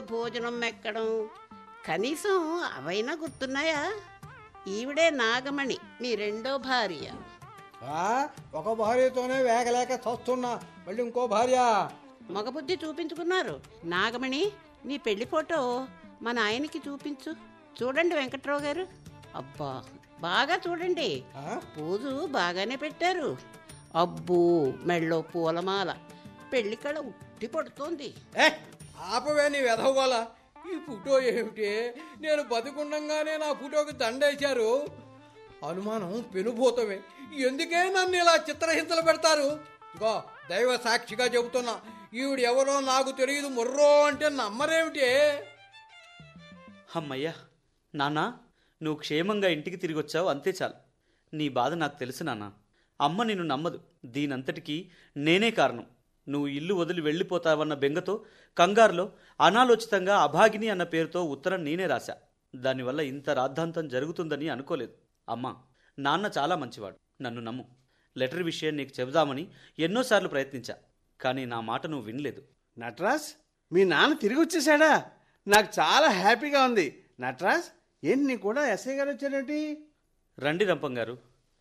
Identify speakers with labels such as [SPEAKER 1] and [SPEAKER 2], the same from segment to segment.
[SPEAKER 1] భోజనం మెక్కడం కనీసం అవైనా గుర్తున్నాయా ఈవిడే నాగమణి మీ రెండో భార్య
[SPEAKER 2] ఆ, ఒక భార్యతోనే వేగలేక చస్తున్నా మళ్ళీ ఇంకో భార్య
[SPEAKER 1] మగబుద్ధి చూపించుకున్నారు నాగమణి నీ పెళ్లి ఫోటో మా నాయనకి చూపించు చూడండి వెంకట్రావు గారు అబ్బా బాగా చూడండి
[SPEAKER 2] ఆ?
[SPEAKER 1] పూజు బాగానే పెట్టారు అబ్బో మెళ్ళో పూలమాల పెళ్లి కళ ఉట్టి పడుతోంది
[SPEAKER 2] ఏ ఆపవే నీ వెధవ్వాల ఈ ఫోటో ఏమిటి నేను బతికుండంగానే నా ఫోటోకి దండేశారు అనుమానం పెనుభూతమే ఎందుకే నన్ను ఇలా చిత్రహింసలు పెడతారు ఇగో దైవ సాక్షిగా చెబుతున్నా ఈవిడ ఎవరో నాకు తెలియదు ముర్రో అంటే నమ్మరేమిటి
[SPEAKER 3] అమ్మయ్యా నాన్నా నువ్వు క్షేమంగా ఇంటికి తిరిగి వచ్చావు అంతే చాలు నీ బాధ నాకు తెలుసు నాన్న అమ్మ నిన్ను నమ్మదు దీనంతటికీ నేనే కారణం నువ్వు ఇల్లు వదిలి వెళ్ళిపోతావన్న బెంగతో కంగారులో అనాలోచితంగా అభాగిని అన్న పేరుతో ఉత్తరం నేనే రాశా దానివల్ల ఇంత రాద్ధాంతం జరుగుతుందని అనుకోలేదు అమ్మా నాన్న చాలా మంచివాడు నన్ను నమ్ము లెటర్ విషయం నీకు చెబుదామని ఎన్నోసార్లు ప్రయత్నించా కానీ నా మాట నువ్వు వినలేదు
[SPEAKER 4] నటరాజ్ మీ నాన్న తిరిగి వచ్చేసాడా నాకు చాలా హ్యాపీగా ఉంది నటరాజ్ ఏంటి నీ కూడా ఎస్ఐ గారు వచ్చారేంటి
[SPEAKER 3] రండి రంపం గారు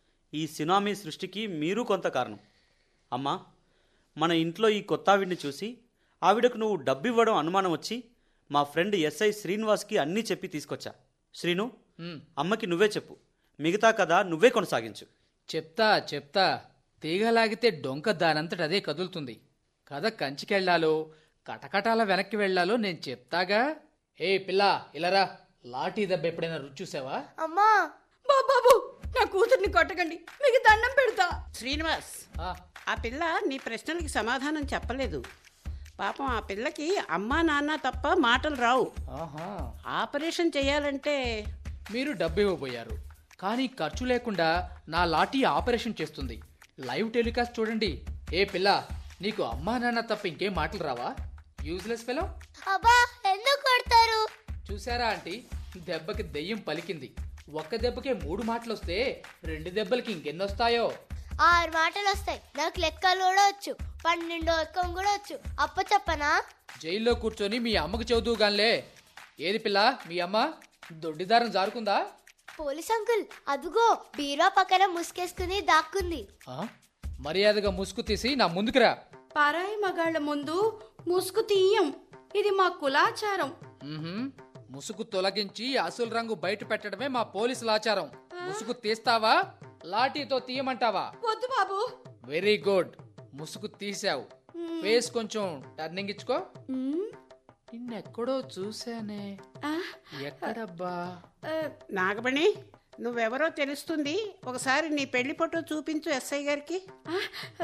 [SPEAKER 3] ఈ సునామీ సృష్టికి మీరు కొంత కారణం అమ్మా మన ఇంట్లో ఈ కొత్త ఆవిడ్ని చూసి ఆవిడకు నువ్వు డబ్బివ్వడం అనుమానం వచ్చి మా ఫ్రెండ్ ఎస్ఐ శ్రీనివాస్కి అన్నీ చెప్పి తీసుకొచ్చా శ్రీను అమ్మకి నువ్వే చెప్పు మిగతా కథ నువ్వే కొనసాగించు
[SPEAKER 5] చెప్తా చెప్తా తీగలాగితే డొంక దానంతట అదే కదులుతుంది కథ కంచికెళ్లాలో కటకటాల వెనక్కి వెళ్ళాలో నేను చెప్తాగా ఏ పిల్ల ఇలారా లాఠీ దెబ్బ ఎప్పుడైనా రుచి చూసావా
[SPEAKER 6] అమ్మా బాబాబు నా కూతుర్ని కొట్టకండి మీకు దండం పెడతా
[SPEAKER 1] శ్రీనివాస్
[SPEAKER 5] ఆ,
[SPEAKER 1] ఆ పిల్ల నీ ప్రశ్నలకి సమాధానం చెప్పలేదు పాపం ఆ పిల్లకి అమ్మా నాన్న తప్ప మాటలు రావు
[SPEAKER 5] ఆహా
[SPEAKER 1] ఆపరేషన్ చేయాలంటే
[SPEAKER 5] మీరు డబ్బు ఇవ్వబోయారు కానీ ఖర్చు లేకుండా నా లాఠీ ఆపరేషన్ చేస్తుంది లైవ్ టెలికాస్ట్ చూడండి ఏ పిల్ల నీకు అమ్మా నాన్న తప్ప ఇంకేం మాటలు రావా యూజ్లెస్ ఫెలో
[SPEAKER 6] అబ్బా ఎందుకు కొడతారు
[SPEAKER 5] చూసారా ఆంటీ దెబ్బకి దెయ్యం పలికింది ఒక్క దెబ్బకే మూడు మాటలు వస్తే రెండు దెబ్బలకి ఇంకెన్నొస్తాయో
[SPEAKER 6] ఆరు మాటలు వస్తాయి నాకు లెక్కలు కూడా వచ్చు పన్నెండు ఎక్కం కూడా వచ్చు అప్ప చెప్పనా
[SPEAKER 5] జైల్లో కూర్చొని మీ అమ్మకు చదువుగాన్లే ఏది పిల్ల మీ అమ్మ దొడ్డిదారం జారుకుందా
[SPEAKER 6] పోలీస్ అంకుల్ అదుగో బీరో పక్కన ముసుకేసుకుని దాక్కుంది
[SPEAKER 5] ఆ? మర్యాదగా ముసుగు తీసి నా ముందుకురా
[SPEAKER 7] పరాయి మగాళ్ళ ముందు ముసుగు తీయం ఇది మా కులాచారం
[SPEAKER 5] మ్మ్హ్మ్. ముసుగు తొలగించి అసలు రంగు బయట పెట్టడమే మా పోలీసుల ఆచారం ముసుగు తీస్తావా లాఠీతో తీయమంటావా
[SPEAKER 7] వద్దు బాబు
[SPEAKER 5] వెరీ గుడ్ ముసుగు తీసావు ఫేస్ కొంచెం టర్నింగ్ ఇచ్చుకో
[SPEAKER 7] మ్మ్.
[SPEAKER 5] నిన్నెక్కడో చూసానే
[SPEAKER 7] ఆ,
[SPEAKER 5] ఎక్కడబ్బా
[SPEAKER 7] ఆ,
[SPEAKER 1] నాగమణి నువ్వెవరో తెలుస్తుంది ఒకసారి నీ పెళ్లి ఫోటో చూపించు ఎస్ఐ గారికి
[SPEAKER 7] ఆ,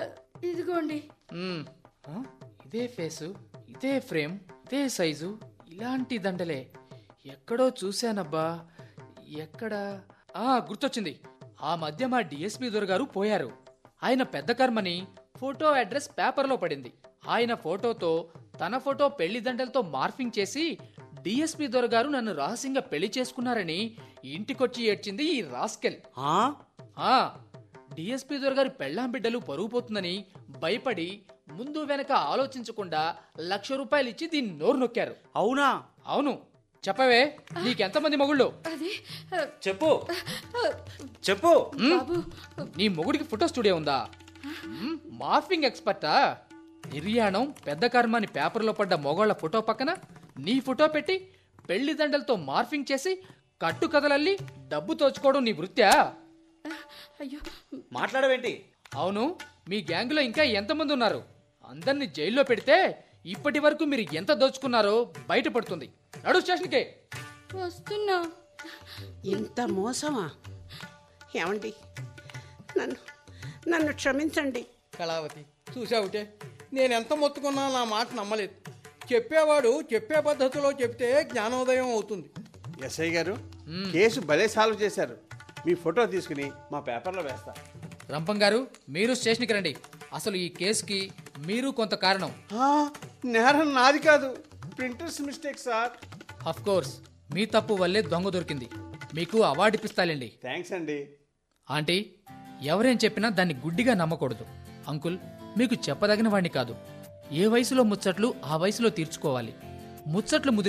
[SPEAKER 7] ఇదిగోండి
[SPEAKER 5] మ్మ్. ఆ? ఇదే ఫేసు ఇదే ఫ్రేమ్ ఇదే సైజు ఇలాంటి దండలే ఎక్కడో చూశానబ్బా ఎక్కడ ఆ గుర్తొచ్చింది ఆ మధ్య మా డిఎస్పి దొరగారు పోయారు ఆయన పెద్ద కర్మని ఫోటో అడ్రస్ పేపర్లో పడింది ఆయన ఫోటోతో తన ఫోటో పెళ్లి దండలతో మార్ఫింగ్ చేసి డిఎస్పి దొరగారు నన్ను రహస్యంగా పెళ్లి చేసుకున్నారని ఇంటికొచ్చి ఏడ్చింది ఈ రాస్కెల్
[SPEAKER 3] ఆ?
[SPEAKER 5] ఆ డిఎస్పీ దొరగారి పెళ్ళాం బిడ్డలు పరుగు పోతుందని భయపడి ముందు వెనక ఆలోచించకుండా లక్ష రూపాయలు ఇచ్చి దీన్ని నోరు నొక్కారు
[SPEAKER 3] అవునా
[SPEAKER 5] అవును చెప్పవే నీకెంతమంది మొగుళ్ళు
[SPEAKER 7] అది ఆ,
[SPEAKER 3] చెప్పు చెప్పు
[SPEAKER 5] మ్?
[SPEAKER 7] బాబు
[SPEAKER 5] నీ మొగుడికి ఫోటో స్టూడియో ఉందా మ్, మార్ఫింగ్ ఎక్స్పర్టా నిర్యాణం పెద్ద కర్మని పేపర్లో పడ్డ మొగోళ్ళ ఫోటో పక్కన నీ ఫోటో పెట్టి పెళ్లి దండలతో మార్ఫింగ్ చేసి కట్టు కథలల్లి డబ్బు తోచుకోవడం నీ వృత్యా
[SPEAKER 7] అయ్యో
[SPEAKER 3] మాట్లాడవేంటి
[SPEAKER 5] అవును మీ గ్యాంగులో ఇంకా ఎంతమంది ఉన్నారు అందరిని జైల్లో పెడితే ఇప్పటి వరకు మీరు ఎంత దోచుకున్నారో బయటపడుతుంది నడు స్టేషన్కే
[SPEAKER 7] వస్తున్నా
[SPEAKER 1] ఇంత మోసమా ఏమండి నన్ను నన్ను క్షమించండి
[SPEAKER 2] కళావతి చూసావుటే నేను ఎంత మొత్తుకున్నా నా మాట నమ్మలేదు చెప్పేవాడు చెప్పే పద్ధతిలో చెప్తే జ్ఞానోదయం అవుతుంది
[SPEAKER 4] ఎస్ఐ గారు కేసు భలే సాల్వ్ చేశారు మీ ఫోటో తీసుకుని మా పేపర్లో వేస్తా
[SPEAKER 5] రంపం గారు మీరు స్టేషన్కి రండి అసలు ఈ కేసుకి మీరు కొంత కారణం
[SPEAKER 4] ఆ, నేరం నాది కాదు printers mistake sir
[SPEAKER 5] of course మీ తప్పు వల్లే దొంగ దొరికింది మీకు అవార్డు ఇప్పిస్తాలేండి
[SPEAKER 4] థ్యాంక్స్ అండి
[SPEAKER 5] ఆంటీ ఎవరేం చెప్పినా దాన్ని గుడ్డిగా నమ్మకూడదు అంకుల్ మీకు చెప్పదగిన వాణ్ణి కాదు ఏ వయసులో ముచ్చట్లు ఆ వయసులో తీర్చుకోవాలి ముచ్చట్లు ముదిరి